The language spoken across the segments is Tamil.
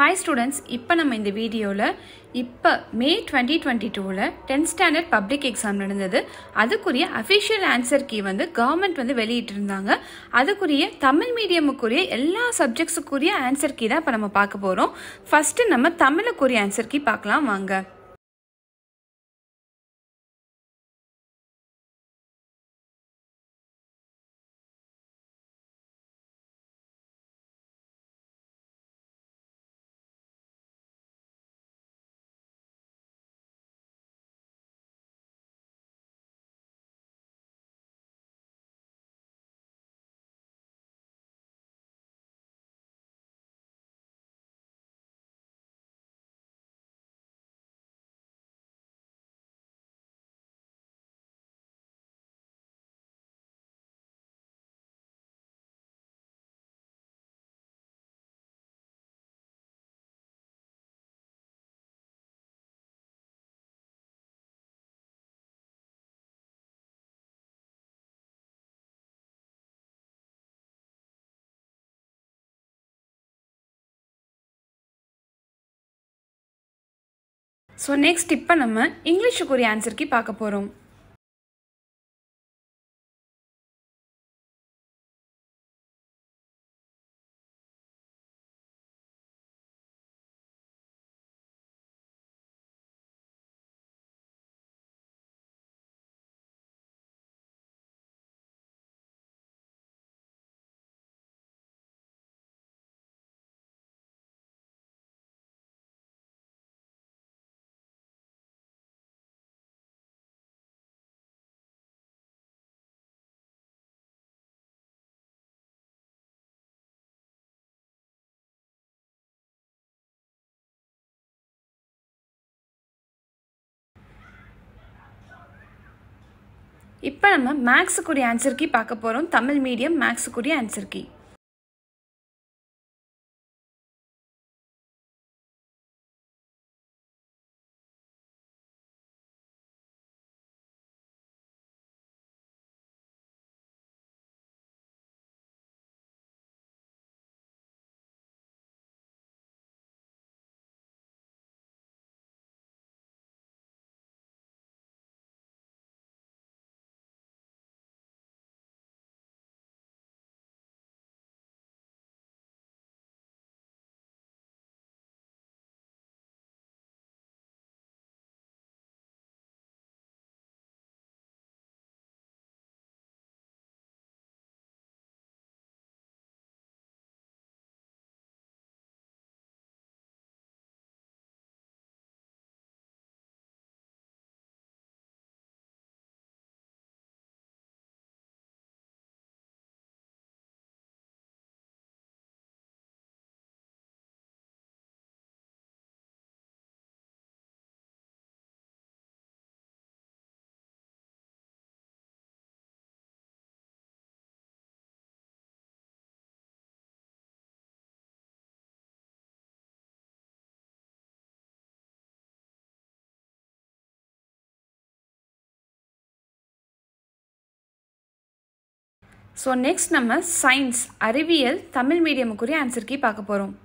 ஹாய் ஸ்டூடெண்ட்ஸ் இப்போ நம்ம இந்த வீடியோவில் இப்போ மே டுவெண்ட்டி டுவெண்ட்டி டூவில் டென்த் ஸ்டாண்டர்ட் பப்ளிக் எக்ஸாம் நடந்தது அதுக்குரிய அஃபிஷியல் ஆன்சர் கீ வந்து கவர்மெண்ட் வந்து வெளியிட்டிருந்தாங்க அதுக்குரிய தமிழ் மீடியமுக்குரிய எல்லா சப்ஜெக்ட்ஸுக்குரிய ஆன்சர் கீ தான் இப்போ நம்ம பார்க்க போகிறோம் ஃபஸ்ட்டு நம்ம தமிழுக்குரிய ஆன்சர் கீ பார்க்கலாம் வாங்க ஸோ நெக்ஸ்ட் இப்போ நம்ம இங்கிலீஷுக்குரிய ஆன்சர் கீ பார்க்க போகிறோம் இப்போ நம்ம மேக்ஸுக்குரிய ஆன்சர் கீ பார்க்க போகிறோம் தமிழ் மீடியம் மேக்ஸுக்குரிய ஆன்சர் கீ ஸோ நெக்ஸ்ட் நம்ம சயின்ஸ் அறிவியல் தமிழ் மீடியமுக்குரிய ஆன்சர் கீ பார்க்க போகிறோம்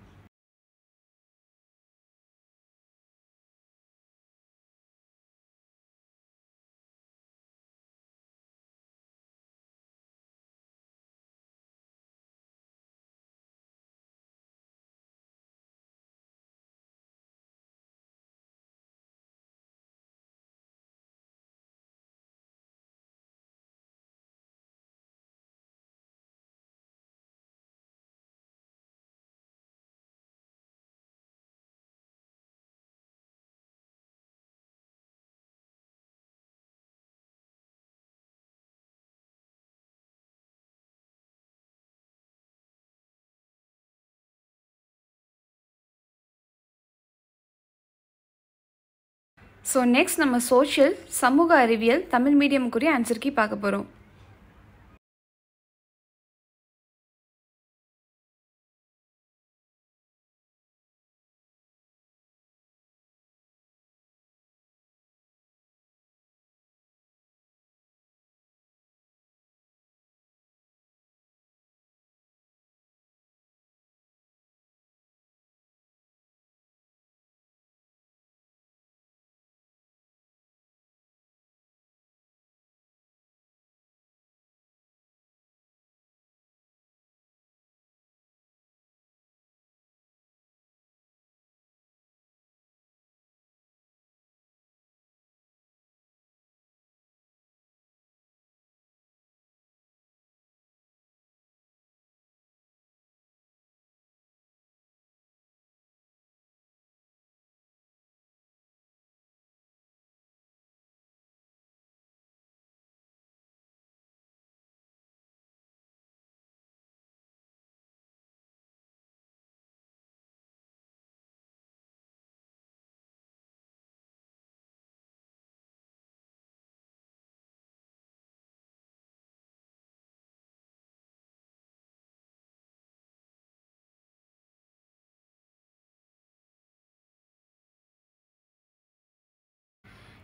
ஸோ நெக்ஸ்ட் நம்ம சோஷியல் சமூக அறிவியல் தமிழ் மீடியமுக்குரிய ஆன்சர் கீ பார்க்க போகிறோம்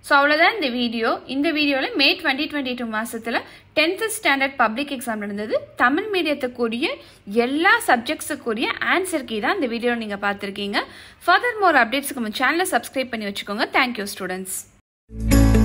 ஸோ அவ்வளோதான் இந்த வீடியோ இந்த வீடியோவில் மே டுவெண்ட்டி டுவெண்ட்டி டூ மாதத்தில் டென்த்து ஸ்டாண்டர்ட் பப்ளிக் எக்ஸாம் நடந்தது தமிழ் மீடியத்துக்குரிய எல்லா சப்ஜெக்ட்ஸுக்குரிய ஆன்சர் கீ தான் இந்த வீடியோ நீங்கள் பார்த்துருக்கீங்க ஃபர்தர் மோர் அப்டேட்ஸ்க்கு நம்ம சேனலை சப்ஸ்கிரைப் பண்ணி வச்சுக்கோங்க தேங்க்யூ ஸ்டூடெண்ட்ஸ்